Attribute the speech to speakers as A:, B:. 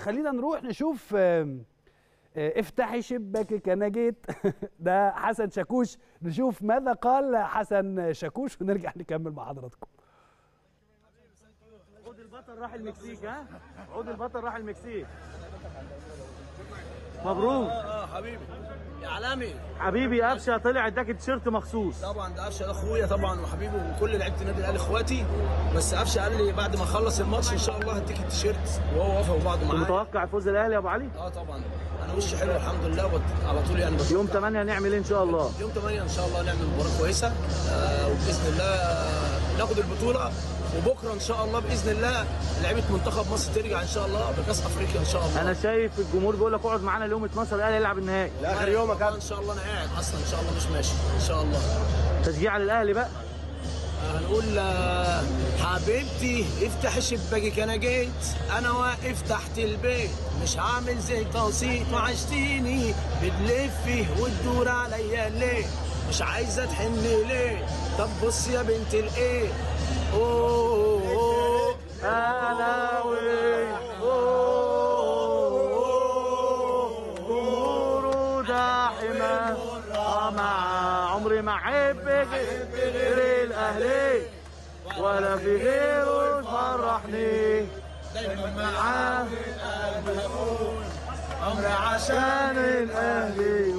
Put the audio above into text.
A: خلينا نروح نشوف آم، آه، افتحي شباكك انا جيت ده حسن شاكوش نشوف ماذا قال حسن شاكوش ونرجع نكمل مع حضراتكم
B: عود البطل راح المكسيك ها عود البطل راح المكسيك مبروك
C: اه حبيبي يا عالمي
B: حبيبي قفشه طلع اداك التيشيرت مخصوص
C: طبعا ده قفشه ده اخويا طبعا وحبيبي وكل لعيبه النادي الاهلي اخواتي بس قفشه قال لي بعد ما اخلص الماتش ان شاء الله هديك التيشيرت وهو وافق بعض
B: كنت
C: معايا
B: متوقع فوز الاهلي يا ابو علي
C: اه طبعا انا وشي حلو الحمد لله وبت- على طول يعني بتوقع.
B: يوم 8 نعمل ايه ان شاء الله
C: يوم 8 ان شاء الله نعمل مباراه كويسه آه وباذن الله آه، ناخد البطوله وبكره ان شاء الله باذن الله لعيبه منتخب مصر ترجع ان شاء الله بكاس افريقيا ان شاء الله
B: انا شايف الجمهور بيقول لك اقعد معانا اليوم 12 الاهلي يلعب النهائي
C: لاخر يوم ان شاء الله انا قاعد اصلا ان شاء الله مش ماشي ان شاء الله
B: تشجيع للاهلي بقى
C: هنقول آه، حبيبتي افتح شباكك انا جيت انا واقف تحت البيت مش عامل زي توسيط وعشتيني بتلفي وتدور عليا ليه مش عايزه تحن ليه طب بص يا بنت الايه اوه أوه.
B: اهلاوي جمهوره داحمة آه مع عمري ما احب غير الاهلي ولا في غيره يفرحني معاه عمري عشان الاهلي